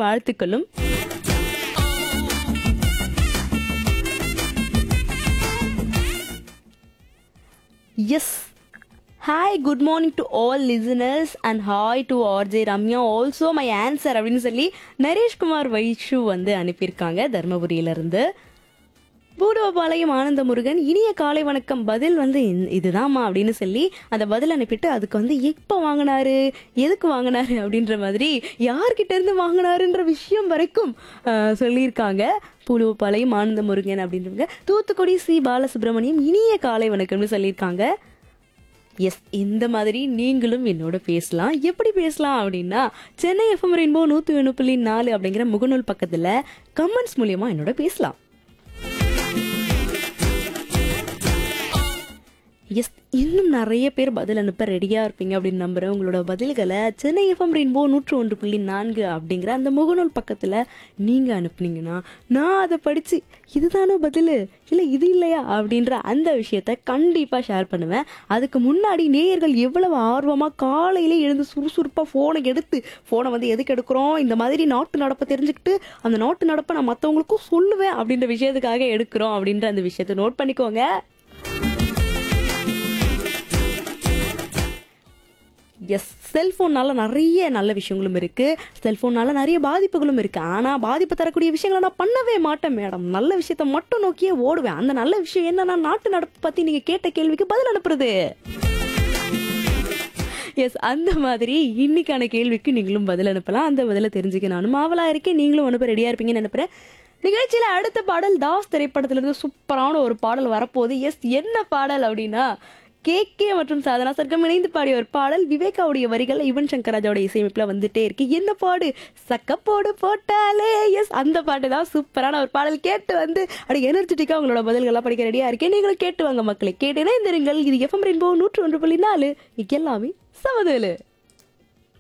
வாழ்த்துக்களும் yes hi good morning to all listeners and hi to RJ Ramya also my answer அப்படின்னு சொல்லி நரேஷ்குமார் வைஷு வந்து அனுப்பியிருக்காங்க தருமபுரியிலிருந்து பூடோபாளையம் ஆனந்த முருகன் இனிய காலை வணக்கம் பதில் வந்து இந்த- இதுதாம்மா அப்படின்னு சொல்லி அந்த பதில் அனுப்பிட்டு அதுக்கு வந்து எப்போ வாங்கினாரு எதுக்கு வாங்கினாரு அப்படின்ற மாதிரி யார்கிட்ட இருந்து வாங்கினாருன்ற விஷயம் வரைக்கும் ஆஹ், சொல்லியிருக்காங்க பூலோபாளையம் ஆனந்த முருகன் அப்படின்றவங்க தூத்துக்குடி சி பாலசுப்ரமணியம் இனிய காலை வணக்கம்னு சொல்லியிருக்காங்க எஸ் இந்த மாதிரி நீங்களும் என்னோட பேசலாம் எப்படி பேசலாம் அப்படின்னா சென்னை எஃப்எம் ரெயின்போ நூற்றி ஒன்று புள்ளி நாலு அப்படிங்கிற முகநூல் பக்கத்தில் கமெண்ட்ஸ் மூலியமா என்னோட பேசலாம் எஸ் இன்னும் நிறைய பேர் பதில் அனுப்ப ரெடியாக இருப்பீங்க அப்படின்னு நம்புகிறேன் உங்களோட பதில்களை சென்னை எஃப்எம் ரெயின்போ நூற்று ஒன்று புள்ளி நான்கு அப்படிங்கிற அந்த முகநூல் பக்கத்தில் நீங்கள் அனுப்புனீங்கன்னா நான் அதை படித்து இதுதானோ பதில் இல்லை இது இல்லையா அப்படின்ற அந்த விஷயத்த கண்டிப்பாக ஷேர் பண்ணுவேன் அதுக்கு முன்னாடி நேயர்கள் எவ்வளவு ஆர்வமாக காலையிலே எழுந்து சுறுசுறுப்பாக ஃபோனை எடுத்து ஃபோனை வந்து எதுக்கு எடுக்கிறோம் இந்த மாதிரி நாட்டு நடப்பை தெரிஞ்சுக்கிட்டு அந்த நாட்டு நடப்பை நான் மற்றவங்களுக்கும் சொல்லுவேன் அப்படின்ற விஷயத்துக்காக எடுக்கிறோம் அப்படின்ற அந்த விஷயத்தை நோட் பண்ணிக்கோங்க எஸ் செல்ஃபோன்னால நிறைய நல்ல விஷயங்களும் இருக்கு செல்ஃபோன்னால நிறைய பாதிப்புகளும் இருக்கு ஆனா பாதிப்பு தரக்கூடிய விஷயங்களை நான் பண்ணவே மாட்டேன் மேடம் நல்ல விஷயத்த மட்டும் நோக்கியே ஓடுவேன் அந்த நல்ல விஷயம் என்னன்னா நாட்டு நடப்பு பத்தி நீங்க கேட்ட கேள்விக்கு பதில் அனுப்புறது எஸ் அந்த மாதிரி இன்னைக்கான கேள்விக்கு நீங்களும் பதில் அனுப்பலாம் அந்த பதிலை தெரிஞ்சுக்க நானும் ஆவலா இருக்கேன் நீங்களும் அனுப்ப ரெடியா இருப்பீங்கன்னு நினைக்கிறேன் நிகழ்ச்சியில அடுத்த பாடல் தாஸ் திரைப்படத்துல இருந்து சூப்பரான ஒரு பாடல் வரப்போகுது எஸ் என்ன பாடல் அப்படின்னா கேகே மற்றும் சாதனா சர்க்கம் இணைந்து பாடிய ஒரு பாடல் விவேகாவுடைய வரிகள் யுவன் சங்கர் ராஜாவோட இசையமைப்புல வந்துட்டே இருக்கு என்ன பாடு சக்கப்போடு போட்டாலே எஸ் அந்த பாட்டு தான் சூப்பரான ஒரு பாடல் கேட்டு வந்து அப்படி எனர்ஜெட்டிக்கா உங்களோட பதில்கள்லாம் படிக்க ரெடியா இருக்கேன் நீங்களும் கேட்டு வாங்க மக்களை கேட்டேன்னா இந்த இது எஃப்எம் ரெயின்போ நூற்று ஒன்று புள்ளி நாலு இங்க எல்லாமே சமதேலு